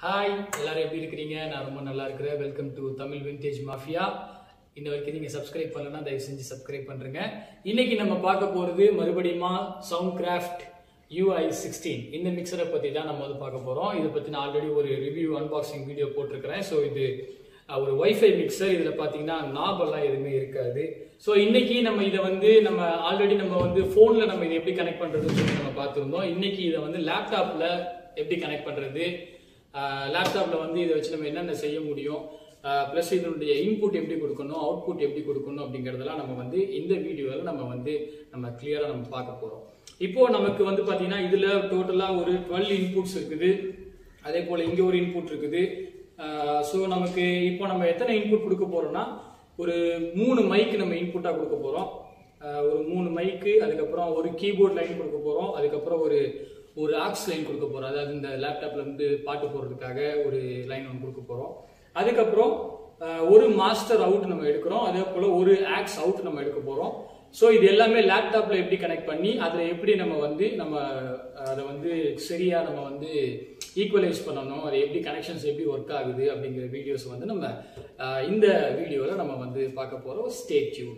hi எல்லாரும் எப்படி இருக்கிறீங்க நான் ரொம்ப நல்லா இருக்கிறேன் welcome to Tamil vintage mafia இன்ன வரைக்கும் நீங்க சப்ஸ்கிரைப் பண்ணலன்னா தயவு செஞ்சு சப்ஸ்கிரைப் பண்றீங்க இன்னைக்கு நம்ம பார்க்க போறது மறுபடியும் சவுண்ட் கிராஃப்ட் யூஐ சிக்ஸ்டீன் இந்த மிக்சரை பத்தி தான் நம்ம வந்து பார்க்க போறோம் இதை பத்தி நான் ஆல்ரெடி ஒரு ரிவ்யூ அன்பாக்சிங் வீடியோ போட்டிருக்கிறேன் ஸோ இது அஹ், ஒரு வைஃபை மிக்சர் இதுல பாத்தீங்கன்னா நாப் எல்லாம் எதுவுமே இருக்காது ஸோ இன்னைக்கு நம்ம இதை வந்து நம்ம ஆல்ரெடி நம்ம வந்து ஃபோன்ல நம்ம இதை எப்படி கனெக்ட் பண்றதுன்னு சொல்லி நம்ம பார்த்துருந்தோம் இன்னைக்கு இதை வந்து லேப்டாப்ல எப்படி கனெக்ட் பண்றது லேப்டாப்ல வந்து இதை வச்சு நம்ம என்னென்ன செய்ய முடியும் ப்ளஸ் இதனுடைய இன்புட் எப்படி கொடுக்கணும் அவுட்புட் எப்படி கொடுக்கணும் அப்படிங்கறதெல்லாம் நம்ம வந்து இந்த வீடியோவில் நம்ம வந்து நம்ம கிளியரா நம்ம பார்க்க போறோம் இப்போ நமக்கு வந்து பாத்தீங்கன்னா இதுல டோட்டலா ஒரு டுவெல் இன்புட்ஸ் இருக்குது அதே போல இங்க ஒரு இன்புட் இருக்குது ஸோ நமக்கு இப்போ நம்ம எத்தனை இன்புட் கொடுக்க போறோம்னா ஒரு மூணு மைக் நம்ம இன்புட்டா கொடுக்க போறோம் ஆஹ் ஒரு மூணு மைக்கு அதுக்கப்புறம் ஒரு கீபோர்ட் லைன் கொடுக்க போறோம் அதுக்கப்புறம் ஒரு ஒரு ஆக்ஸ் லைன் கொடுக்க போறோம் அதாவது இந்த லேப்டாப்ல இருந்து பாட்டு போடுறதுக்காக ஒரு லைன் ஒன்று கொடுக்க போறோம் அதுக்கப்புறம் ஆஹ் ஒரு மாஸ்டர் அவுட் நம்ம எடுக்கிறோம் அதே போல ஒரு ஆக்ஸ் அவுட் நம்ம எடுக்க போறோம் ஸோ இது எல்லாமே லேப்டாப்ல எப்படி கனெக்ட் பண்ணி அதில் எப்படி நம்ம வந்து நம்ம அதை வந்து சரியா நம்ம வந்து ஈக்குவலைஸ் பண்ணணும் அது எப்படி கனெக்ஷன்ஸ் எப்படி ஒர்க் ஆகுது அப்படிங்கிற வீடியோஸ் வந்து நம்ம ஆஹ் இந்த வீடியோவில் நம்ம வந்து பார்க்க போறோம் ஸ்டேட் டியூன்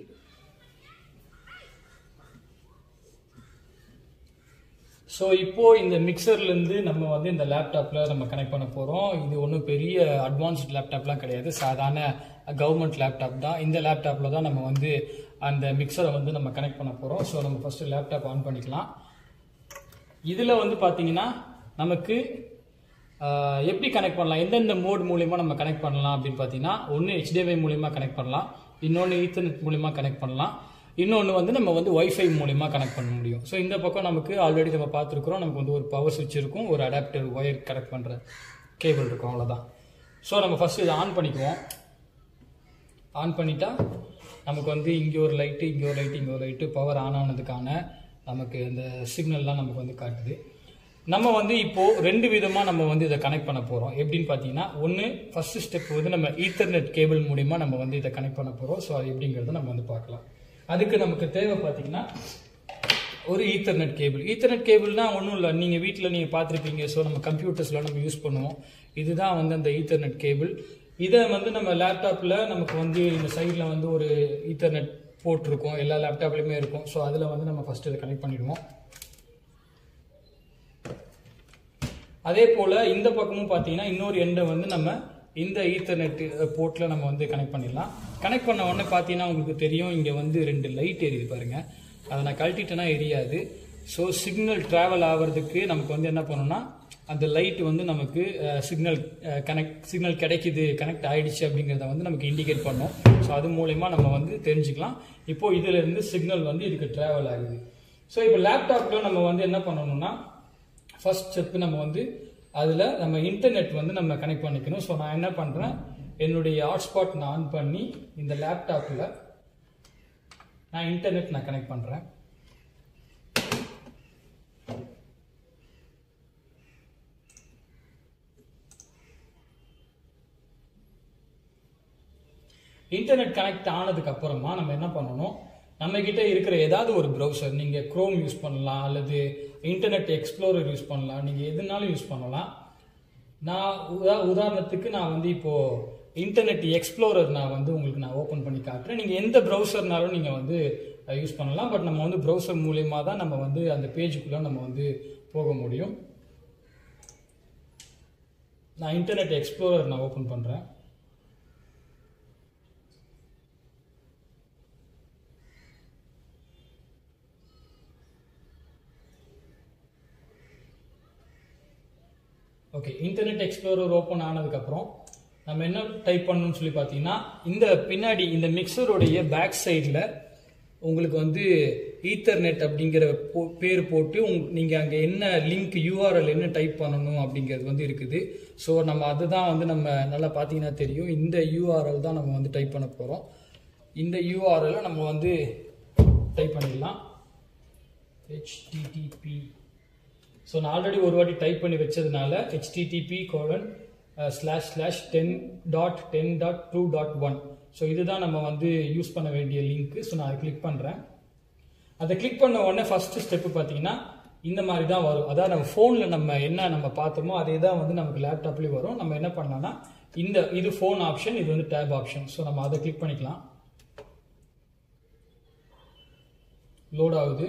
ஸோ இப்போ இந்த மிக்சர்ல இருந்து நம்ம வந்து இந்த லேப்டாப்ல நம்ம கனெக்ட் பண்ண போறோம் இது ஒன்றும் பெரிய அட்வான்ஸ்ட் லேப்டாப்லாம் கிடையாது சாதாரண கவர்மெண்ட் லேப்டாப் தான் இந்த லேப்டாப்ல தான் நம்ம வந்து அந்த மிக்சரை வந்து நம்ம கனெக்ட் பண்ண போறோம் ஸோ நம்ம ஃபர்ஸ்ட் லேப்டாப் ஆன் பண்ணிக்கலாம் இதுல வந்து பாத்தீங்கன்னா நமக்கு ஆஹ், எப்படி கனெக்ட் பண்ணலாம் எந்தெந்த மோட் மூலியமா நம்ம கனெக்ட் பண்ணலாம் அப்படின்னு பார்த்தீங்கன்னா ஒன்று HDMI மூலியமா கனெக்ட் பண்ணலாம் இன்னொன்று ஈத்தர்நெட் மூலியமா கனெக்ட் பண்ணலாம் இன்னொன்று வந்து நம்ம வந்து வைஃபை மூலியமா கனெக்ட் பண்ண முடியும் ஸோ இந்த பக்கம் நமக்கு ஆல்ரெடி நம்ம பார்த்துருக்குறோம் நமக்கு வந்து ஒரு பவர் சுவிட்ச் இருக்கும் ஒரு அடாப்டர் ஒயர் கனெக்ட் பண்ணுற கேபிள் இருக்கும் அவ்வளோதான் ஸோ நம்ம ஃபர்ஸ்ட் இதை ஆன் பண்ணிக்குவோம் ஆன் பண்ணிட்டா நமக்கு வந்து இங்கே ஒரு லைட்டு இங்கே ஒரு லைட்டு இங்கே ஒரு லைட்டு பவர் ஆன் ஆனதுக்கான நமக்கு இந்த சிக்னல்லாம் நமக்கு வந்து காட்டுது நம்ம வந்து இப்போ ரெண்டு விதமாக நம்ம வந்து இதை கனெக்ட் பண்ண போகிறோம் எப்படின்னு பார்த்தீங்கன்னா ஒன்று ஃபர்ஸ்ட் ஸ்டெப் வந்து நம்ம ஈத்தர்நெட் கேபிள் மூலிமா நம்ம வந்து இதை கனெக்ட் பண்ண போகிறோம் ஸோ அது எப்படிங்கிறத நம்ம வந்து பார்க்கலாம் அதுக்கு நமக்கு தேவை பார்த்தீங்கன்னா ஒரு ஈத்தர்நெட் கேபிள் ஈத்தர்நெட் கேபிள்னா ஒன்றும் இல்லை நீங்கள் வீட்டில் நீங்கள் பார்த்துருப்பீங்க ஸோ நம்ம கம்ப்யூட்டர்ஸில் நம்ம யூஸ் பண்ணுவோம் இதுதான் வந்து அந்த ஈத்தர்நெட் கேபிள் இதை வந்து நம்ம லேப்டாப்பில் நமக்கு வந்து இந்த சைடில் வந்து ஒரு ஈத்தர்நெட் போட்டிருக்கோம் எல்லா லேப்டாப்லையுமே இருக்கும் ஸோ அதில் வந்து நம்ம ஃபஸ்ட்டு இதை கனெக்ட் பண்ணிடுவோம் அதே போல் இந்த பக்கமும் பார்த்தீங்கன்னா இன்னொரு எண்டை வந்து நம்ம இந்த ஈத்தர்நெட் போர்ட்டில் நம்ம வந்து கனெக்ட் பண்ணிடலாம் கனெக்ட் பண்ண உடனே பார்த்தீங்கன்னா உங்களுக்கு தெரியும் இங்கே வந்து ரெண்டு லைட் எரியுது பாருங்க அதை நான் கழட்டிட்டேன்னா எரியாது ஸோ சிக்னல் ட்ராவல் ஆகிறதுக்கு நமக்கு வந்து என்ன பண்ணணும்னா அந்த லைட் வந்து நமக்கு சிக்னல் கனெக்ட் சிக்னல் கிடைக்குது கனெக்ட் ஆயிடுச்சு அப்படிங்கிறத வந்து நமக்கு இண்டிகேட் பண்ணும் ஸோ அது மூலயமா நம்ம வந்து தெரிஞ்சுக்கலாம் இப்போ இதுல இருந்து சிக்னல் வந்து இதுக்கு ட்ராவல் ஆகுது ஸோ இப்போ லேப்டாப்பில் நம்ம வந்து என்ன பண்ணணும்னா ஃபர்ஸ்ட் ஸ்டெப் நம்ம வந்து அதில் நம்ம இன்டர்நெட் வந்து நம்ம கனெக்ட் பண்ணிக்கணும் ஸோ நான் என்ன பண்ணுறேன் என்னுடைய ஹாட்ஸ்பாட் நான் ஆன் பண்ணி இந்த லேப்டாப்பில் நான் இன்டர்நெட் நான் கனெக்ட் பண்ணுறேன் இன்டர்நெட் கனெக்ட் ஆனதுக்கு அப்புறமா நம்ம என்ன பண்ணணும் நம்ம கிட்ட இருக்கிற ஏதாவது ஒரு ப்ரௌசர் நீங்க குரோம் யூஸ் பண்ணலாம் அல்லது இன்டர்நெட் எக்ஸ்ப்ளோரர் யூஸ் பண்ணலாம் நீங்க எதுனாலும் யூஸ் பண்ணலாம் நான் உதா உதாரணத்துக்கு நான் வந்து இப்போ இன்டர்நெட் எக்ஸ்ப்ளோரர் நான் வந்து உங்களுக்கு நான் ஓப்பன் பண்ணி காட்டுறேன் நீங்க எந்த ப்ரௌசர்னாலும் நீங்க வந்து யூஸ் பண்ணலாம் பட் நம்ம வந்து ப்ரௌசர் மூலியமா தான் நம்ம வந்து அந்த பேஜுக்குள்ள நம்ம வந்து போக முடியும் நான் இன்டர்நெட் எக்ஸ்ப்ளோரர் நான் ஓப்பன் பண்றேன் ஓகே இன்டர்நெட் எக்ஸ்ப்ளோரர் ஓப்பன் ஆனதுக்கப்புறம் நம்ம என்ன டைப் பண்ணணும்னு சொல்லி பார்த்தீங்கன்னா இந்த பின்னாடி இந்த மிக்சருடைய பேக் சைடில் உங்களுக்கு வந்து ஈத்தர்நெட் அப்படிங்கிற போ- பேர் போட்டு உங் நீங்கள் அங்கே என்ன லிங்க் யூஆர்எல் என்ன டைப் பண்ணணும் அப்படிங்கிறது வந்து இருக்குது ஸோ நம்ம அதுதான் வந்து நம்ம நல்லா பார்த்தீங்கன்னா தெரியும் இந்த யூஆர்எல் தான் நம்ம வந்து டைப் பண்ண போகிறோம் இந்த யூஆர்எல் நம்ம வந்து டைப் பண்ணிடலாம் http ஸோ நான் ஆல்ரெடி ஒரு வாட்டி டைப் பண்ணி வச்சதுனால HTTP colon slash slash ten dot ten dot two dot one so இதுதான் நம்ம வந்து யூஸ் பண்ண வேண்டிய லிங்க் ஸோ நான் அதை கிளிக் பண்ணுறேன் அதை கிளிக் பண்ண உடனே ஃபர்ஸ்ட் ஸ்டெப் பார்த்தீங்கன்னா இந்த மாதிரி தான் வரும் அதாவது நம்ம ஃபோனில் நம்ம என்ன நம்ம பார்த்தோமோ அதே தான் வந்து நமக்கு லேப்டாப்லேயும் வரும் நம்ம என்ன பண்ணலாம்னா இந்த இது ஃபோன் ஆப்ஷன் இது வந்து டேப் ஆப்ஷன் ஸோ நம்ம அதை கிளிக் பண்ணிக்கலாம் லோட் ஆகுது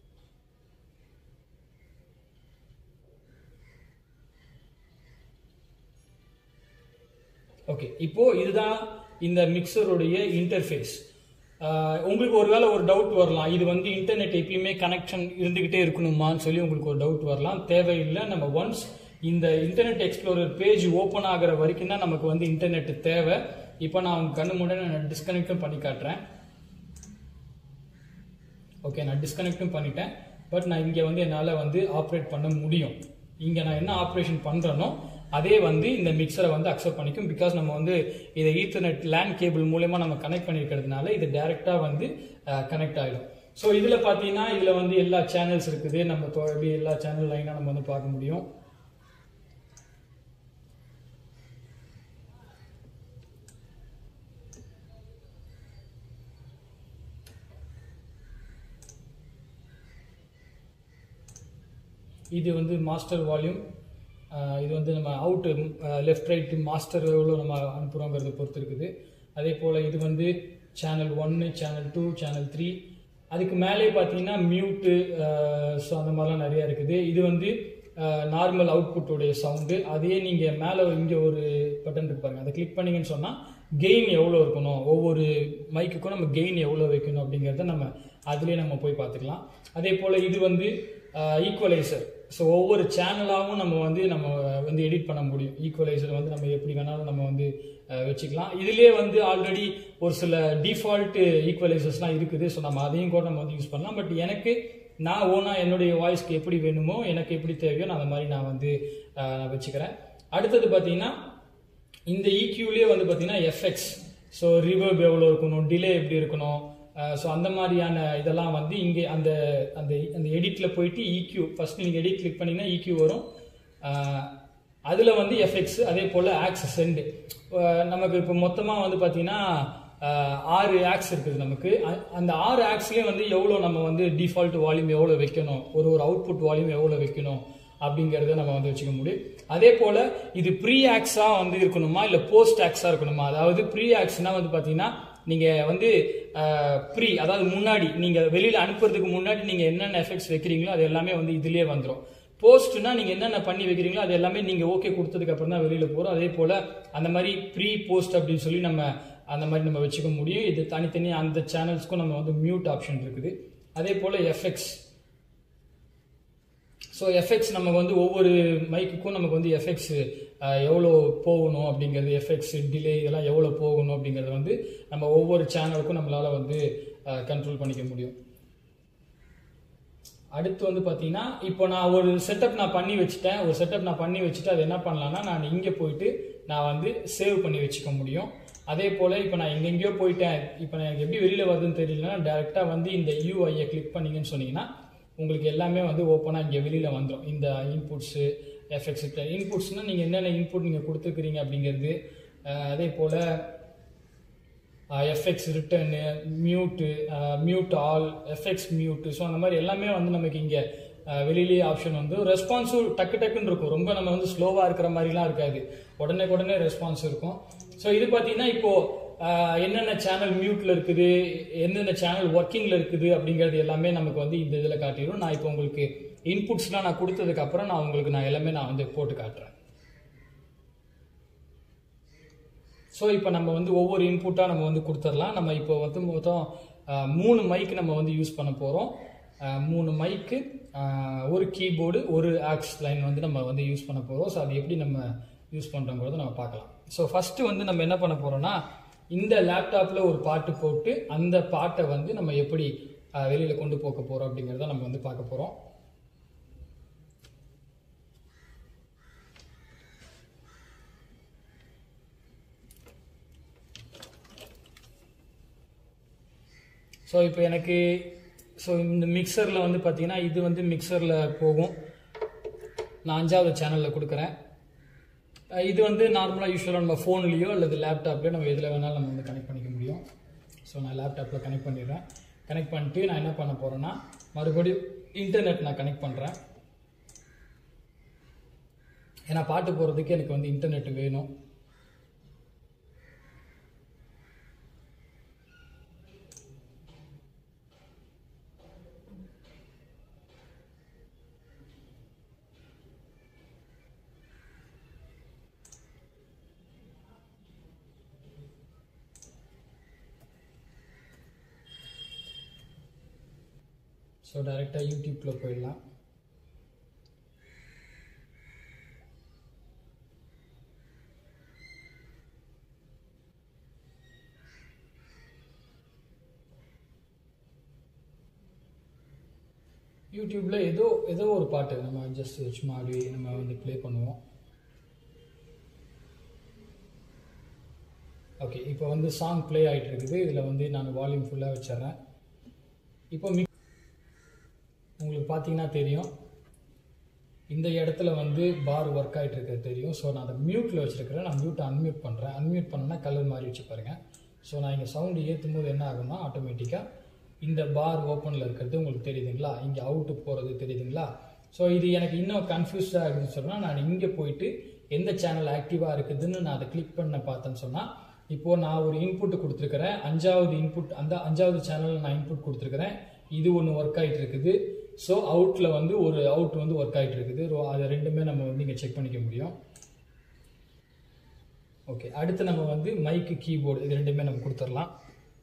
ஓகே இப்போ இதுதான் இந்த மிக்சருடைய இன்டர்ஃபேஸ் உங்களுக்கு ஒருவேளை ஒரு டவுட் வரலாம் இது வந்து இன்டர்நெட் எப்பயுமே கனெக்ஷன் இருந்துகிட்டே இருக்கணுமான்னு சொல்லி உங்களுக்கு ஒரு டவுட் வரலாம் தேவையில்லை நம்ம ஒன்ஸ் இந்த இன்டர்நெட் எக்ஸ்ப்ளோரர் பேஜ் ஓப்பன் ஆகிற வரைக்கும் தான் நமக்கு வந்து இன்டர்நெட் தேவை இப்போ நான் உங்க கண்ணு முன்னாடி நான் டிஸ்கனெக்டும் பண்ணி காட்டுறேன் ஓகே நான் டிஸ்கனெக்டும் பண்ணிட்டேன் பட் நான் இங்கே வந்து என்னால் வந்து ஆப்ரேட் பண்ண முடியும் இங்கே நான் என்ன ஆப்ரேஷன் பண்ணுறேனோ அதே வந்து இந்த மிக்சரை வந்து அக்செப்ட் பண்ணிக்கும் பிகாஸ் நம்ம வந்து இதை ஈத்தர்நெட் லேண்ட் கேபிள் மூலயமா நம்ம கனெக்ட் பண்ணியிருக்கிறதுனால இது டைரெக்டாக வந்து கனெக்ட் ஆகிடும் ஸோ இதில் பார்த்தீங்கன்னா இதில் வந்து எல்லா சேனல்ஸ் இருக்குது நம்ம தொ- எப்படி எல்லா சேனல் லைனாக நம்ம வந்து பார்க்க முடியும் இது வந்து மாஸ்டர் வால்யூம் இது வந்து நம்ம அவுட்டு லெஃப்ட் ரைட் மாஸ்டர் எவ்வளோ நம்ம அனுப்புகிறோங்கிறத பொறுத்து இருக்குது அதே போல் இது வந்து சேனல் ஒன்று சேனல் டூ சேனல் த்ரீ அதுக்கு மேலே பார்த்தீங்கன்னா மியூட்டு ஸோ அந்த மாதிரிலாம் நிறையா இருக்குது இது வந்து நார்மல் அவுட்புட்டோடைய சவுண்டு அதையே நீங்கள் மேலே இங்கே ஒரு பட்டன் இருக்கு பாருங்க அதை கிளிக் பண்ணீங்கன்னு சொன்னால் கெயின் எவ்வளோ இருக்கணும் ஒவ்வொரு மைக்குக்கும் நம்ம கெயின் எவ்வளோ வைக்கணும் அப்படிங்கிறத நம்ம அதுலேயே நம்ம போய் பார்த்துக்கலாம் அதே போல் இது வந்து ஈக்குவலைசர் ஸோ ஒவ்வொரு சேனலாகவும் நம்ம வந்து நம்ம வந்து எடிட் பண்ண முடியும் ஈக்குவலைசர் வந்து நம்ம எப்படி வேணாலும் நம்ம வந்து அஹ், வச்சுக்கலாம் இதுலேயே வந்து ஆல்ரெடி ஒரு சில டிஃபால்ட் ஈக்குவலைசர்ஸ்லாம் இருக்குது ஸோ நம்ம அதையும் கூட நம்ம வந்து யூஸ் பண்ணலாம் பட் எனக்கு நான் ஓனாக என்னுடைய வாய்ஸ்க்கு எப்படி வேணுமோ எனக்கு எப்படி தேவையோ நான் அந்த மாதிரி நான் வந்து அஹ், நான் வச்சுக்கிறேன் அடுத்தது பார்த்தீங்கன்னா இந்த EQ-லயே வந்து பார்த்தீங்கன்னா எஃப்எக்ஸ் ஸோ ரிவர்ப் எவ்வளோ இருக்கணும் டிலே எப்படி இருக்கணும் ஸோ அந்த மாதிரியான இதெல்லாம் வந்து இங்கே அந்த அந்த அந்த எடிட்டில் போயிட்டு EQ ஃபர்ஸ்ட் நீங்கள் எடிட் கிளிக் பண்ணீங்கன்னா EQ வரும் அதில் வந்து எஃப்எக்ஸ் அதே போல் ஆக்ஸ் சென்டு நமக்கு இப்போ மொத்தமாக வந்து பார்த்தீங்கன்னா அஹ், ஆறு ஆக்ஸ் இருக்குது நமக்கு அ- அந்த ஆறு ஆக்ஸ்லேயும் வந்து எவ்வளோ நம்ம வந்து டிஃபால்ட் வால்யூம் எவ்வளோ வைக்கணும் ஒரு ஒரு அவுட்புட் வால்யூம் எவ்வளோ வைக்கணும் அப்படிங்கிறத நம்ம வந்து வச்சுக்க முடியும் அதே போல இது ப்ரீ ஆக்ஸா வந்து இருக்கணுமா இல்ல போஸ்ட் ஆக்ஸா இருக்கணுமா அதாவது ப்ரீ ஆக்ஸ்னா வந்து பாத்தீங்கன்னா நீங்க வந்து ப்ரீ அதாவது முன்னாடி நீங்க வெளியில அனுப்புறதுக்கு முன்னாடி நீங்க என்னென்ன எஃபெக்ட்ஸ் வைக்கிறீங்களோ அது எல்லாமே வந்து இதுலயே வந்துடும் போஸ்ட்னா நீங்க என்னென்ன பண்ணி வைக்கிறீங்களோ அது எல்லாமே நீங்க ஓகே கொடுத்ததுக்கு அப்புறம் தான் வெளியில போறோம் அதே போல அந்த மாதிரி ப்ரீ போஸ்ட் அப்படின்னு சொல்லி நம்ம அந்த மாதிரி நம்ம வச்சுக்க முடியும் இது தனித்தனி அந்த சேனல்ஸ்க்கும் நம்ம வந்து மியூட் ஆப்ஷன் இருக்குது அதே போல எஃபெக்ட்ஸ் ஸோ எஃபெக்ட்ஸ் நமக்கு வந்து ஒவ்வொரு மைக்குக்கும் நமக்கு வந்து எஃபெக்ட்ஸ் எவ்வளோ போகணும் அப்படிங்கிறது எஃபெக்ட்ஸ் டிலே இதெல்லாம் எவ்வளோ போகணும் அப்படிங்கிறது வந்து நம்ம ஒவ்வொரு சேனலுக்கும் நம்மளால வந்து கண்ட்ரோல் பண்ணிக்க முடியும் அடுத்து வந்து பார்த்தீங்கன்னா இப்போ நான் ஒரு செட்டப் நான் பண்ணி வச்சுட்டேன் ஒரு செட்டப் நான் பண்ணி வச்சுட்டு அது என்ன பண்ணலாம்னா நான் இங்கே போயிட்டு நான் வந்து சேவ் பண்ணி வச்சுக்க முடியும் அதே போல் இப்போ நான் எங்கெங்கேயோ போயிட்டேன் இப்போ நான் எனக்கு எப்படி வெளியில் வருதுன்னு தெரியலனா டேரெக்டாக வந்து இந்த யூஐயை கிளிக் பண்ணீங்கன்னு சொன்னீங்கன்னா உங்களுக்கு எல்லாமே வந்து ஓப்பனாக இங்கே வெளியில் வந்துடும் இந்த இன்புட்ஸு எஃபெக்ட்ஸ் இன்புட்ஸ்னால் நீங்கள் என்னென்ன இன்புட் நீங்கள் கொடுத்துருக்குறீங்க அப்படிங்கிறது அஹ் அதே போல் FX return mute mute all FX mute so அந்த மாதிரி எல்லாமே வந்து நமக்கு இங்கே வெளியிலேயே ஆப்ஷன் வந்து ரெஸ்பான்ஸும் டக்கு டக்குன்னு இருக்கும் ரொம்ப நம்ம வந்து ஸ்லோவாக இருக்கிற மாதிரிலாம் இருக்காது உடனே உடனே ரெஸ்பான்ஸ் இருக்கும் ஸோ இது பார்த்தீங்கன்னா இப்போ அஹ், என்னென்ன சேனல் மியூட்ல இருக்குது எந்தெந்த சேனல் ஒர்க்கிங்ல இருக்குது அப்படிங்கிறது எல்லாமே நமக்கு வந்து இந்த இதில் காட்டிடும் நான் இப்போ உங்களுக்கு இன்புட்ஸ்லாம் நான் கொடுத்ததுக்கு அப்புறம் நான் உங்களுக்கு நான் எல்லாமே நான் வந்து போட்டு காட்டுறேன் ஸோ இப்போ நம்ம வந்து ஒவ்வொரு இன்புட்டாக நம்ம வந்து கொடுத்துடலாம் நம்ம இப்போ வந்து மொத்தம் அஹ், மூணு மைக் நம்ம வந்து யூஸ் பண்ண போகிறோம் மூணு மைக்கு ஒரு கீபோர்டு ஒரு ஆக்ஸ் லைன் வந்து நம்ம வந்து யூஸ் பண்ண போகிறோம் ஸோ அது எப்படி நம்ம யூஸ் பண்ணுறோங்கிறத நம்ம பார்க்கலாம் ஸோ ஃபஸ்ட்டு வந்து நம்ம என்ன பண்ண போகிறோம்னா இந்த லேப்டாப்பில் ஒரு பாட்டு போட்டு அந்த பாட்டை வந்து நம்ம எப்படி வெளியில் கொண்டு போக போகிறோம் அப்படிங்கிறத நம்ம வந்து பார்க்க போகிறோம் ஸோ இப்போ எனக்கு ஸோ இந்த மிக்சரில் வந்து பார்த்தீங்கன்னா இது வந்து மிக்சரில் போகும் நான் அஞ்சாவது சேனலில் கொடுக்குறேன் அஹ் இது வந்து நார்மலாக யூஸ்வலாக நம்ம ஃபோன்லேயோ அல்லது லேப்டாப்லையோ நம்ம எதில் வேணாலும் நம்ம வந்து கனெக்ட் பண்ணிக்க முடியும் ஸோ நான் லேப்டாப்பில் கனெக்ட் பண்ணிடுறேன் கனெக்ட் பண்ணிட்டு நான் என்ன பண்ண போகிறேன்னா மறுபடியும் இன்டர்நெட் நான் கனெக்ட் பண்ணுறேன் ஏன்னா பாட்டு போகிறதுக்கு எனக்கு வந்து இன்டர்நெட் வேணும் ஸோ டைரெக்டாக யூடியூப்பில் போயிடலாம் யூடியூப்பில் ஏதோ ஏதோ ஒரு பாட்டு நம்ம ஜஸ்ட் சும்மா அப்படி நம்ம வந்து ப்ளே பண்ணுவோம் ஓகே இப்போ வந்து சாங் ப்ளே ஆகிட்டு இருக்குது இதில் வந்து நான் வால்யூம் ஃபுல்லாக வச்சிடுறேன் இப்போ மி உங்களுக்கு பார்த்தீங்கன்னா தெரியும் இந்த இடத்துல வந்து பார் ஒர்க் ஆகிட்டு இருக்கிறது தெரியும் ஸோ நான் அதை மியூட்டில் வச்சுருக்கிறேன் நான் மியூட்டை அன்மியூட் பண்ணுறேன் அன்மியூட் பண்ணேன்னா கலர் மாதிரி வச்சு பாருங்கள் ஸோ நான் இங்கே சவுண்டு ஏற்றும் போது என்ன ஆகும்னா ஆட்டோமேட்டிக்காக இந்த பார் ஓப்பனில் இருக்கிறது உங்களுக்கு தெரியுதுங்களா இங்கே அவுட்டு போகிறது தெரியுதுங்களா ஸோ இது எனக்கு இன்னும் கன்ஃபியூஸ்டாக இருக்குதுன்னு சொன்னால் நான் இங்கே போயிட்டு எந்த சேனல் ஆக்டிவாக இருக்குதுன்னு நான் அதை கிளிக் பண்ண பார்த்தேன்னு சொன்னால் இப்போது நான் ஒரு இன்புட் கொடுத்துருக்கிறேன் அஞ்சாவது இன்புட் அந்த அஞ்சாவது சேனலில் நான் இன்புட் கொடுத்துருக்கிறேன் இது ஒன்று ஒர்க் ஆகிட்டு இருக்குது ஸோ அவுட்டில் வந்து ஒரு அவுட் வந்து ஒர்க் ஆகிட்டு இருக்குது ரோ- அதை ரெண்டுமே நம்ம வந்து இங்கே செக் பண்ணிக்க முடியும் ஓகே அடுத்து நம்ம வந்து மைக்கு கீபோர்டு இது ரெண்டுமே நம்ம கொடுத்துடலாம்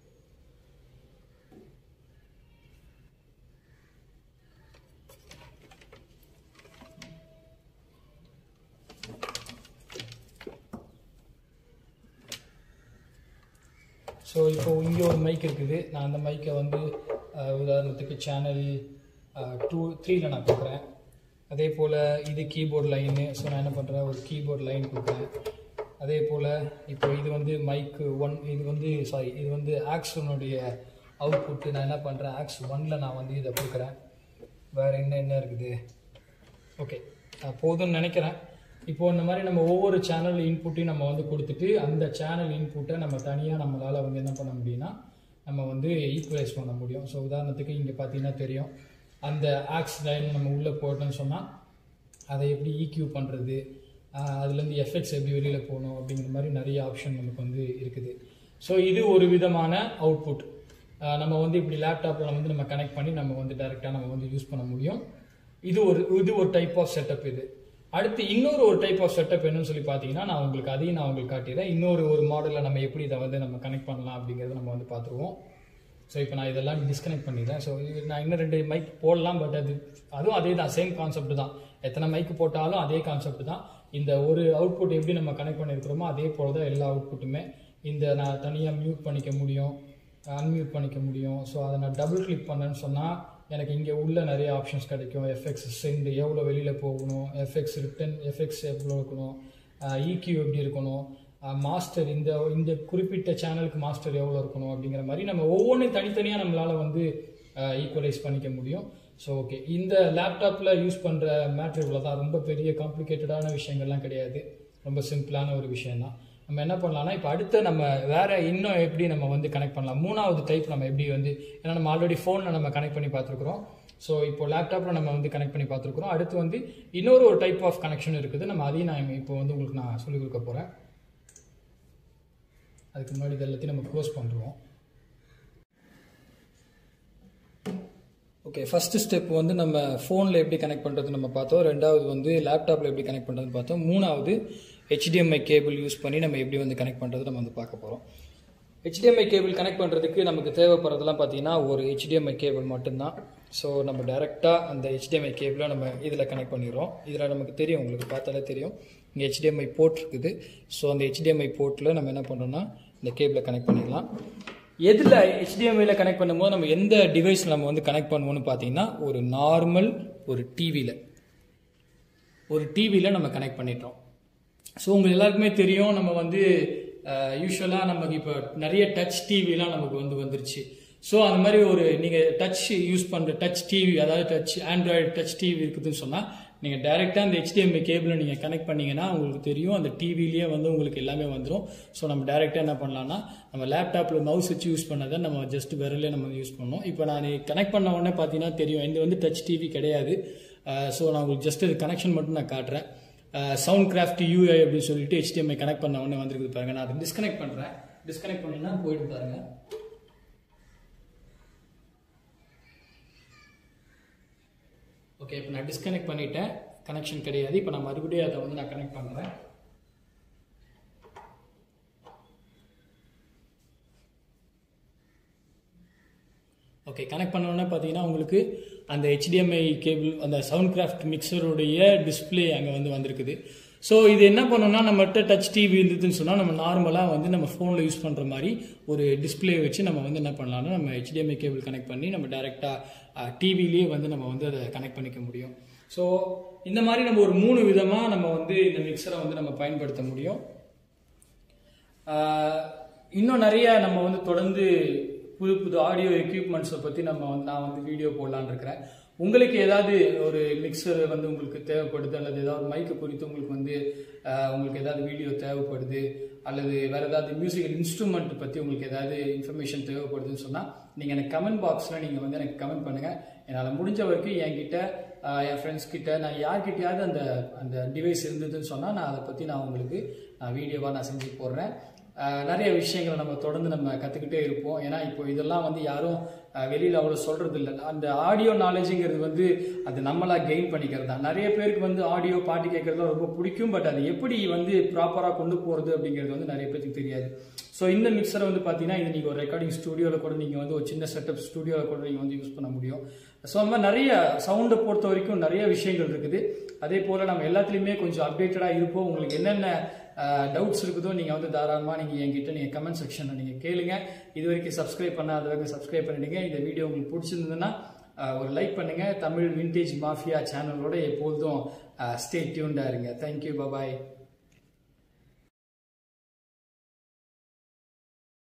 ஸோ இப்போ இங்கே ஒரு மைக் இருக்குது நான் அந்த மைக்கை வந்து அஹ், உதாரணத்துக்கு சேனல் டூ த்ரீல நான் கொடுக்குறேன் அதே போல் இது கீபோர்ட் லைனு ஸோ நான் என்ன பண்ணுறேன் ஒரு கீபோர்ட் லைன் கொடுக்குறேன் அதே போல் இப்போ இது வந்து மைக்கு ஒன் இது வந்து சாரி இது வந்து ஆக்ஸனுடைய அவுட்புட்டு நான் என்ன பண்ணுறேன் ஆக்ஸ் ஒனில் நான் வந்து இதை கொடுக்குறேன் வேறு என்ன என்ன இருக்குது ஓகே போதும்னு நினைக்கிறேன் இப்போ இந்த மாதிரி நம்ம ஒவ்வொரு சேனல் இன்புட்டையும் நம்ம வந்து கொடுத்துட்டு அந்த சேனல் இன்புட்டை நம்ம தனியாக நம்மளால் வந்து என்ன பண்ண முடியும்னா நம்ம வந்து ஈக்குவலைஸ் பண்ண முடியும் ஸோ உதாரணத்துக்கு இங்கே பார்த்தீங்கன்னா தெரியும் அந்த ஆக்ஸ் லைன் நம்ம உள்ளே போட்டோம்னு சொன்னால் அதை எப்படி ஈக்யூ பண்ணுறது அதுலேருந்து எஃபெக்ட்ஸ் எப்படி வெளியில் போகணும் அப்படிங்கிற மாதிரி நிறைய ஆப்ஷன் நமக்கு வந்து இருக்குது ஸோ இது ஒரு விதமான அவுட்புட் நம்ம வந்து இப்படி லேப்டாப்பில் வந்து நம்ம கனெக்ட் பண்ணி நம்ம வந்து டைரெக்டாக நம்ம வந்து யூஸ் பண்ண முடியும் இது ஒரு இது ஒரு டைப் ஆஃப் செட்டப் இது அடுத்து இன்னொரு ஒரு டைப் ஆஃப் செட்டப் என்னன்னு சொல்லி பார்த்தீங்கன்னா நான் உங்களுக்கு அதையும் நான் உங்களுக்கு காட்டிடுறேன் இன்னொரு ஒரு மாடலில் நம்ம எப்படி இதை வந்து நம்ம கனெக்ட் பண்ணலாம் அப்படிங்கிறத நம்ம வந்து பார்த்துருவோம் ஸோ இப்போ நான் இதெல்லாம் டிஸ்கனெக்ட் பண்ணிடுறேன் ஸோ இது நான் இன்னும் ரெண்டு மைக் போடலாம் பட் அது அதுவும் அதே தான் சேம் கான்செப்ட் தான் எத்தனை மைக் போட்டாலும் அதே கான்செப்ட் தான் இந்த ஒரு அவுட்புட் எப்படி நம்ம கனெக்ட் பண்ணியிருக்கிறோமோ அதே போல தான் எல்லா அவுட்புட்டுமே இந்த நான் தனியாக மியூட் பண்ணிக்க முடியும் அன்மியூட் பண்ணிக்க முடியும் ஸோ அதை நான் டபுள் கிளிக் பண்ணேன்னு சொன்னால் எனக்கு இங்கே உள்ள நிறைய ஆப்ஷன்ஸ் கிடைக்கும் எஃப்எக்ஸ் சென்ட் எவ்வளோ வெளியில் போகணும் எஃப்எக்ஸ் ரிட்டன் எஃப்எக்ஸ் எவ்வளோ இருக்கணும் இக்யூ எப்படி இருக்கணும் மாஸ்டர் இந்த இந்த குறிப்பிட்ட சேனலுக்கு மாஸ்டர் எவ்வளோ இருக்கணும் அப்படிங்கிற மாதிரி நம்ம ஒவ்வொன்றும் தனித்தனியாக நம்மளால் வந்து ஈக்குவலைஸ் பண்ணிக்க முடியும் ஸோ ஓகே இந்த லேப்டாப்பில் யூஸ் பண்ணுற மேட்ரு இவ்வளோ தான் ரொம்ப பெரிய காம்ப்ளிகேட்டடான விஷயங்கள்லாம் கிடையாது ரொம்ப சிம்பிளான ஒரு விஷயம் தான் நம்ம என்ன பண்ணலாம்னா இப்போ அடுத்து நம்ம வேற இன்னும் எப்படி நம்ம வந்து கனெக்ட் பண்ணலாம் மூணாவது டைப் நம்ம எப்படி வந்து ஏன்னா நம்ம ஆல்ரெடி ஃபோனில் நம்ம கனெக்ட் பண்ணி பார்த்துருக்குறோம் ஸோ இப்போ லேப்டாப்பில் நம்ம வந்து கனெக்ட் பண்ணி பார்த்துருக்குறோம் அடுத்து வந்து இன்னொரு ஒரு டைப் ஆஃப் கனெக்ஷன் இருக்குது நம்ம அதையும் நான் இப்போ வந்து உங்களுக்கு நான் சொல்லிக் கொடுக்க போகிறேன் அதுக்கு முன்னாடி இது எல்லாத்தையும் நம்ம க்ளோஸ் பண்ணுறோம் ஓகே ஃபஸ்ட்டு ஸ்டெப் வந்து நம்ம ஃபோனில் எப்படி கனெக்ட் பண்ணுறது நம்ம பார்த்தோம் ரெண்டாவது வந்து லேப்டாப்பில் எப்படி கனெக்ட் பண்ணுறதுன்னு பார்த்தோம் மூணாவது HDMI கேபிள் யூஸ் பண்ணி நம்ம எப்படி வந்து கனெக்ட் பண்ணுறது நம்ம வந்து பார்க்க போகிறோம் HDMI கேபிள் கனெக்ட் பண்ணுறதுக்கு நமக்கு தேவைப்படுறதெல்லாம் பார்த்தீங்கன்னா ஒரு HDMI கேபிள் மட்டும்தான் ஸோ நம்ம டைரெக்டாக அந்த HDMI கேபிளை நம்ம இதில் கனெக்ட் பண்ணிடுறோம் இதில் நமக்கு தெரியும் உங்களுக்கு பார்த்தாலே தெரியும் இங்கே HDMI போர்ட் இருக்குது ஸோ அந்த HDMI போர்ட்டில் நம்ம என்ன பண்ணுறோம்னா இந்த கேபிளை கனெக்ட் பண்ணிடலாம் எதில் ஹெச்டிஎம்ஐயில் கனெக்ட் பண்ணும்போது நம்ம எந்த டிவைஸில் நம்ம வந்து கனெக்ட் பண்ணுவோம்னு பார்த்தீங்கன்னா ஒரு நார்மல் ஒரு டிவியில் ஒரு டிவியில் நம்ம கனெக்ட் பண்ணிட்டோம் ஸோ உங்களுக்கு எல்லாருக்குமே தெரியும் நம்ம வந்து யூஸ்வலாக நமக்கு இப்போ நிறைய டச் டிவிலாம் நமக்கு வந்து வந்துருச்சு ஸோ அந்த மாதிரி ஒரு நீங்கள் டச் யூஸ் பண்ணுற டச் டிவி அதாவது டச் ஆண்ட்ராய்டு டச் டிவி இருக்குதுன்னு சொன்னால் நீங்கள் டைரெக்டாக அந்த HDMI கேபிளை நீங்கள் கனெக்ட் பண்ணீங்கன்னா உங்களுக்கு தெரியும் அந்த டிவிலேயே வந்து உங்களுக்கு எல்லாமே வந்துடும் ஸோ நம்ம டைரெக்டாக என்ன பண்ணலாம்னா நம்ம லேப்டாப்பில் மவுஸ் வச்சு யூஸ் பண்ணதை நம்ம ஜஸ்ட் விரலே நம்ம யூஸ் பண்ணோம் இப்போ நான் கனெக்ட் பண்ண உடனே பார்த்தீங்கன்னா தெரியும் இது வந்து டச் டிவி கிடையாது ஸோ நான் உங்களுக்கு ஜஸ்ட் இது கனெக்ஷன் மட்டும் நான் காட்டுறேன் சவுண்ட் கிராஃப்ட் யூஐ அப்படின்னு சொல்லிட்டு HDMI கனெக்ட் பண்ண உடனே வந்திருக்குது பாருங்க நான் அதை டிஸ்கனெக்ட் பண்ணுறேன் டிஸ்கனெக்ட் பண்ணினா போயிட்டு பாருங்க ஓகே இப்போ நான் டிஸ்கனெக்ட் பண்ணிட்டேன் கனெக்ஷன் கிடையாது இப்போ நான் மறுபடியும் அதை வந்து நான் கனெக்ட் பண்ணுறேன் ஓகே கனெக்ட் பண்ணோன்னே பார்த்தீங்கன்னா உங்களுக்கு அந்த HDMI கேபிள் அந்த சவுண்ட் கிராஃப்ட் மிக்சருடைய டிஸ்பிளே அங்கே வந்து வந்திருக்குது ஸோ இது என்ன பண்ணோம்னா நம்மகிட்ட டச் டிவி இருந்ததுன்னு சொன்னால் நம்ம நார்மலாக வந்து நம்ம ஃபோனில் யூஸ் பண்ணுற மாதிரி ஒரு டிஸ்பிளே வச்சு நம்ம வந்து என்ன பண்ணலாம்னா நம்ம HDMI கேபிள் கனெக்ட் பண்ணி நம்ம டேரெக்டாக டிவிலேயே வந்து நம்ம வந்து அதை கனெக்ட் பண்ணிக்க முடியும் ஸோ இந்த மாதிரி நம்ம ஒரு மூணு விதமாக நம்ம வந்து இந்த மிக்சரை வந்து நம்ம பயன்படுத்த முடியும் ஆஹ் இன்னும் நிறைய நம்ம வந்து தொடர்ந்து புது புது ஆடியோ எக்யூப்மெண்ட்ஸை பற்றி நம்ம வந்து நான் வந்து வீடியோ போடலான்னு இருக்கிறேன் உங்களுக்கு ஏதாவது ஒரு மிக்சர் வந்து உங்களுக்கு தேவைப்படுது அல்லது ஏதாவது மைக்கு குறித்து உங்களுக்கு வந்து ஆஹ் உங்களுக்கு ஏதாவது வீடியோ தேவைப்படுது அல்லது வேற ஏதாவது மியூசிக்கல் இன்ஸ்ட்ருமெண்ட் பற்றி உங்களுக்கு ஏதாவது இன்ஃபர்மேஷன் தேவைப்படுதுன்னு சொன்னால் நீங்கள் எனக்கு கமெண்ட் பாக்ஸில் நீங்கள் வந்து எனக்கு கமெண்ட் பண்ணுங்கள் என்னால் முடிஞ்ச வரைக்கும் என்கிட்ட ஆஹ் என் ஃப்ரெண்ட்ஸ் கிட்ட நான் யார்கிட்டயாவது அந்த அந்த டிவைஸ் இருந்ததுன்னு சொன்னால் நான் அதை பற்றி நான் உங்களுக்கு வீடியோவாக நான் செஞ்சு போடுறேன் ஆஹ் நிறைய விஷயங்களை நம்ம தொடர்ந்து நம்ம கற்றுக்கிட்டே இருப்போம் ஏன்னா இப்போ இதெல்லாம் வந்து யாரும் ஆஹ் வெளியில அவ்வளோ சொல்றது இல்லை அந்த ஆடியோ நாலேஜுங்கிறது வந்து அது நம்மளா கெயின் பண்ணிக்கிறது தான் நிறைய பேருக்கு வந்து ஆடியோ பாட்டு கேட்கறது ரொம்ப பிடிக்கும் பட் அது எப்படி வந்து ப்ராப்பராக கொண்டு போகிறது அப்படிங்கிறது வந்து நிறைய பேருக்கு தெரியாது ஸோ இந்த மிக்சரை வந்து பார்த்தீங்கன்னா இது நீங்கள் ஒரு ரெக்கார்டிங் ஸ்டுடியோவில் கூட நீங்கள் வந்து ஒரு சின்ன செட்டப் ஸ்டுடியோவில் கூட நீங்கள் வந்து யூஸ் பண்ண முடியும் ஸோ அந்த மாதிரி நிறைய சவுண்டை பொறுத்த வரைக்கும் நிறைய விஷயங்கள் இருக்குது அதே போல் நம்ம எல்லாத்துலேயுமே கொஞ்சம் அப்டேட்டடாக இருப்போம் உங்களுக்கு என்னென்ன டவுட்ஸ் இருக்குதோ நீங்கள் வந்து தாராளமாக நீங்கள் என்கிட்ட நீங்கள் கமெண்ட் செக்ஷனில் நீங்கள் கேளுங்க இது வரைக்கும் சப்ஸ்கிரைப் பண்ணாதவங்க சப்ஸ்கிரைப் பண்ணிடுங்க இந்த வீடியோ உங்களுக்கு பிடிச்சிருந்ததுன்னா அஹ், ஒரு லைக் பண்ணுங்க தமிழ் விண்டேஜ் மாஃபியா சேனலோட எப்பொழுதும் ஸ்டே டியூன்டாக இருங்க தேங்க்யூ பபாய்